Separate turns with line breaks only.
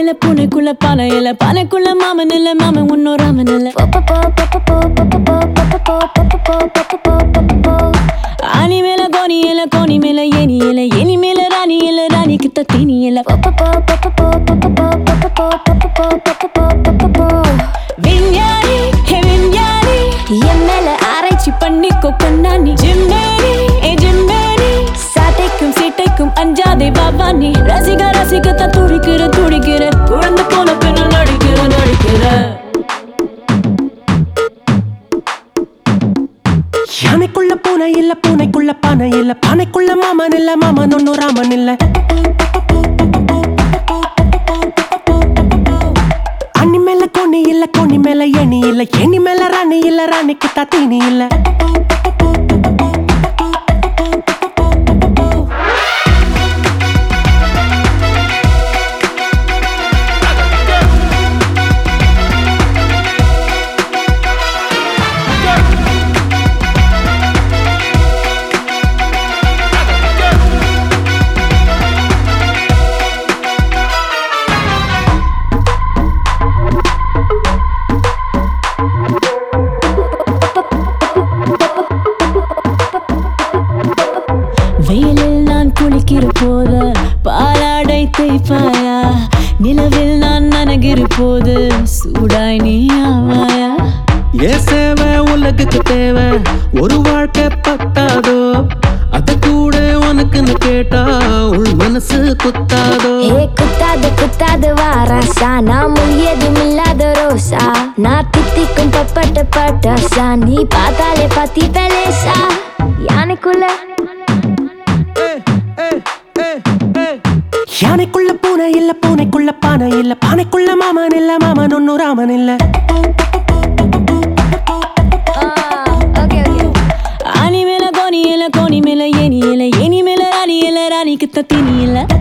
இல்ல பூனைக்குள்ள பானை இல்ல பானைக்குள்ள மாமன் இல்ல மாமன் உன்னோர் ராமன் இல்ல ஆனி மேல கோனி இல்ல கோனி மேல ஏனி இல்ல ஏனி மேல ராணி இல்ல ராணிக்கு தீனி இல்ல விஞ்ஞானி ஹே விஞ்ஞானி என் மேல ஆராய்ச்சி பண்ணிக்கோ கண்ணாணி ஜிம்மேனி ஏ ஜிம்மேனி சாட்டைக்கும் சீட்டைக்கும் அஞ்சாதே பாபா நீ ரசிக ரசிகத்த துடிக்கிற துடிக்கிற குழந்தை போல பின்ன நடிக்கிற நடிக்கிற
யானைக்குள்ள பூனை இல்ல பூனைக்குள்ள பானை இல்ல பானைக்குள்ள மாமன் இல்ல மாமன் ஒன்னும் ராமன் இல்ல அண்ணி மேல கோணி இல்ல கோணி மேல ஏணி இல்ல ஏணி மேல ராணி இல்ல ராணிக்கு தீனி இல்ல
வெயிலில் நான் குளிக்கிற போது பாலாடை தேய்ப்பாயா நிலவில் நான் நனகிற போது சூடாய் நீ ஆவாயா
ஏ சேவை உலகுக்கு தேவை ஒரு வாழ்க்கை பத்தாதோ அத கூட உனக்குன்னு கேட்டா உள் மனசு குத்தாதோ
ஏ குத்தாது குத்தாது வாராசா நான் முழியதும் இல்லாத ரோசா நான் தித்திக்கும் பப்பட்ட பட்டாசா நீ பார்த்தாலே பத்தி பெலேசா யானைக்குள்ள
யானைக்குள்ள பூனை இல்ல பூனைக்குள்ள பானை இல்ல பானைக்குள்ள மாமன் இல்ல மாமன் ஒன்னும் ராமன் இல்ல
ஓகே ஓகே
ஆனி மேல கோனி இல்ல கோனி மேல ஏனி இல்ல ஏனி மேல ராணி இல்ல ராணிக்கு தீனி இல்ல